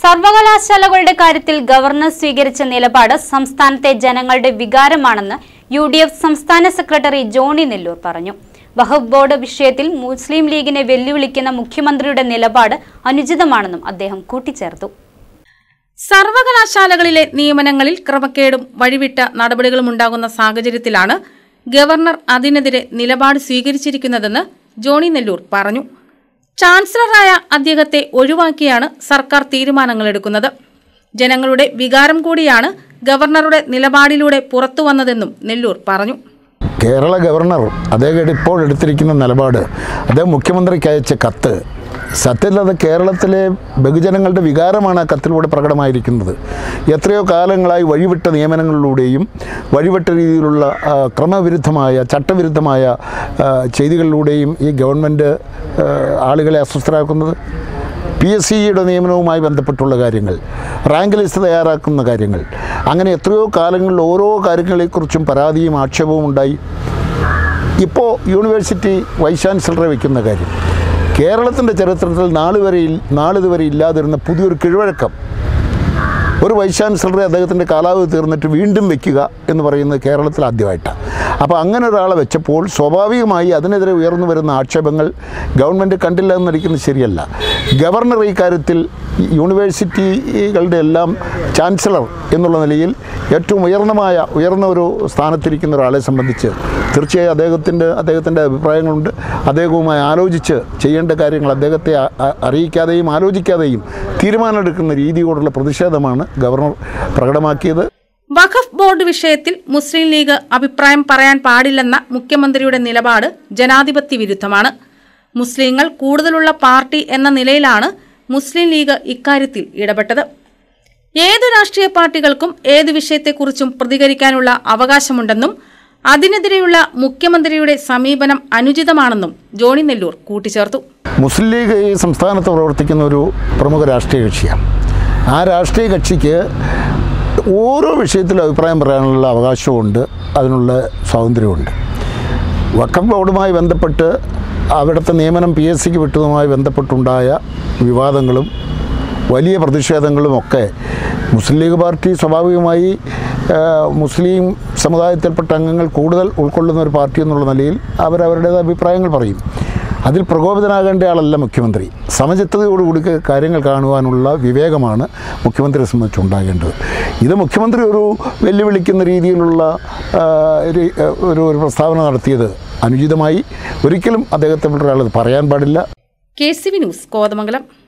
സർവകലാശാലകളുടെ കാര്യത്തിൽ ഗവർണർ സ്വീകരിച്ച നിലപാട് സംസ്ഥാനത്തെ ജനങ്ങളുടെ വികാരമാണെന്ന് യു ഡി എഫ് സംസ്ഥാന സെക്രട്ടറി ജോണി നെല്ലൂർ പറഞ്ഞു വഖഫ് ബോർഡ് വിഷയത്തിൽ മുസ്ലിം ലീഗിനെ വെല്ലുവിളിക്കുന്ന മുഖ്യമന്ത്രിയുടെ നിലപാട് അനുചിതമാണെന്നും അദ്ദേഹം കൂട്ടിച്ചേർത്തു സർവകലാശാലകളിലെ നിയമനങ്ങളിൽ ക്രമക്കേടും വഴിവിട്ട നടപടികളും ഉണ്ടാകുന്ന സാഹചര്യത്തിലാണ് ഗവർണർ അതിനെതിരെ നിലപാട് സ്വീകരിച്ചിരിക്കുന്നതെന്ന് ജോണി നെല്ലൂർ പറഞ്ഞു ചാൻസലറായ അദ്ദേഹത്തെ ഒഴിവാക്കിയാണ് സർക്കാർ തീരുമാനങ്ങളെടുക്കുന്നത് ജനങ്ങളുടെ വികാരം കൂടിയാണ് ഗവർണറുടെ നിലപാടിലൂടെ പുറത്തുവന്നതെന്നും നെല്ലൂർ പറഞ്ഞു കേരള ഗവർണർ അദ്ദേഹം ഇപ്പോൾ എടുത്തിരിക്കുന്ന നിലപാട് അദ്ദേഹം മുഖ്യമന്ത്രിക്ക് അയച്ച കത്ത് സത്യത്തിൽ അത് കേരളത്തിലെ ബഹുജനങ്ങളുടെ വികാരമാണ് ആ കത്തിലൂടെ പ്രകടമായിരിക്കുന്നത് എത്രയോ കാലങ്ങളായി വഴിവിട്ട നിയമനങ്ങളിലൂടെയും വഴിവിട്ട രീതിയിലുള്ള ആ, ക്രമവിരുദ്ധമായ ചട്ടവിരുദ്ധമായ ആ, ചെയ്തികളിലൂടെയും ഈ ഗവൺമെൻറ് ആ, ആളുകളെ അസ്വസ്ഥരാക്കുന്നത് പി എസ് സിയുടെ നിയമനവുമായി ബന്ധപ്പെട്ടുള്ള കാര്യങ്ങൾ റാങ്ക് ലിസ്റ്റ് തയ്യാറാക്കുന്ന കാര്യങ്ങൾ അങ്ങനെ എത്രയോ കാലങ്ങളിൽ ഓരോ കാര്യങ്ങളെക്കുറിച്ചും പരാതിയും ആക്ഷേപവും ഉണ്ടായി ഇപ്പോൾ യൂണിവേഴ്സിറ്റി വൈസ് ചാൻസലറെ വയ്ക്കുന്ന കാര്യം കേരളത്തിൻ്റെ ചരിത്രത്തിൽ നാളുവരെ ഇൽ- നാളിതുവരെ ഇല്ലാതിരുന്ന പുതിയൊരു കിഴവഴക്കം ഒരു വൈസ് ചാൻസലറെ അദ്ദേഹത്തിൻ്റെ കാലാവധി തീർന്നിട്ട് വീണ്ടും വെക്കുക എന്ന് പറയുന്നത് കേരളത്തിൽ ആദ്യമായിട്ടാണ് അപ്പോൾ അങ്ങനെ ഒരാളെ വെച്ചപ്പോൾ സ്വാഭാവികമായി അതിനെതിരെ ഉയർന്നു വരുന്ന ആക്ഷേപങ്ങൾ ഗവൺമെൻറ് കണ്ടില്ല എന്ന് നടിക്കുന്നത് ശരിയല്ല ഗവർണർ ഈ കാര്യത്തിൽ യൂണിവേഴ്സിറ്റികളുടെ എല്ലാം ചാൻസലർ എന്നുള്ള നിലയിൽ ഏറ്റവും ഉയർന്നമായ ഉയർന്ന ഒരു സ്ഥാനത്തിരിക്കുന്ന ഒരാളെ സംബന്ധിച്ച് തീർച്ചയായും അദ്ദേഹത്തിൻ്റെ അദ്ദേഹത്തിൻ്റെ അഭിപ്രായങ്ങളുണ്ട് അദ്ദേഹവുമായി ആലോചിച്ച് ചെയ്യേണ്ട കാര്യങ്ങൾ അദ്ദേഹത്തെ അ- അ- അറിയിക്കാതെയും ആലോചിക്കാതെയും തീരുമാനമെടുക്കുന്ന രീതിയോടുള്ള പ്രതിഷേധമാണ് ഗവർണർ പ്രകടമാക്കിയത് വഖഫ് ബോർഡ് വിഷയത്തിൽ മുസ്ലിം ലീഗ് അഭിപ്രായം പറയാൻ പാടില്ലെന്ന മുഖ്യമന്ത്രിയുടെ നിലപാട് ജനാധിപത്യ വിരുദ്ധമാണ് മുസ്ലിങ്ങൾ കൂടുതലുള്ള പാർട്ടി എന്ന നിലയിലാണ് മുസ്ലിം ലീഗ് ഇക്കാര്യത്തിൽ ഇടപെട്ടത് ഏതു രാഷ്ട്രീയ പാർട്ടികൾക്കും ഏതു വിഷയത്തെക്കുറിച്ചും പ്രതികരിക്കാനുള്ള അവകാശമുണ്ടെന്നും അതിനെതിരെയുള്ള മുഖ്യമന്ത്രിയുടെ സമീപനം അനുചിതമാണെന്നും ജോണി നെല്ലൂർ കൂട്ടിച്ചേർത്തു മുസ്ലിം ലീഗ് ഈ സംസ്ഥാനത്ത് പ്രവർത്തിക്കുന്ന ഒരു പ്രമുഖ രാഷ്ട്രീയ കക്ഷിയാണ് ആ രാഷ്ട്രീയ കക്ഷിക്ക് ഓരോ വിഷയത്തിലും അഭിപ്രായം പറയാനുള്ള അവകാശമുണ്ട് അതിനുള്ള സ്വാതന്ത്ര്യമുണ്ട് വക്കം ബോർഡുമായി ബന്ധപ്പെട്ട് അവിടുത്തെ നിയമനം പി എസ് സിക്ക് വിട്ടതുമായി ബന്ധപ്പെട്ടുണ്ടായ വിവാദങ്ങളും വലിയ പ്രതിഷേധങ്ങളും ഒക്കെ മുസ്ലിം ലീഗ് പാർട്ടി സ്വാഭാവികമായി ആ, മുസ്ലിം സമുദായത്തിൽപ്പെട്ട അംഗങ്ങൾ കൂടുതൽ ഉൾക്കൊള്ളുന്ന ഒരു പാർട്ടി എന്നുള്ള നിലയിൽ അവരവരുടേതായ അഭിപ്രായങ്ങൾ പറയും അതിൽ പ്രകോപിതനാകേണ്ട ആളല്ല മുഖ്യമന്ത്രി സമചിത്തതയോടുകൂടി കാര്യങ്ങൾ കാണുവാനുള്ള വിവേകമാണ് മുഖ്യമന്ത്രിയെ സംബന്ധിച്ച് ഉണ്ടാകേണ്ടത് ഇത് മുഖ്യമന്ത്രി ഒരു വെല്ലുവിളിക്കുന്ന രീതിയിലുള്ള ആ, ഒരു ഒരു ഒരു പ്രസ്താവന നടത്തിയത് അനുചിതമായി ഒരിക്കലും അദ്ദേഹത്തെ പോലൊരാളത് പറയാൻ പാടില്ല K C V news Kothamangalam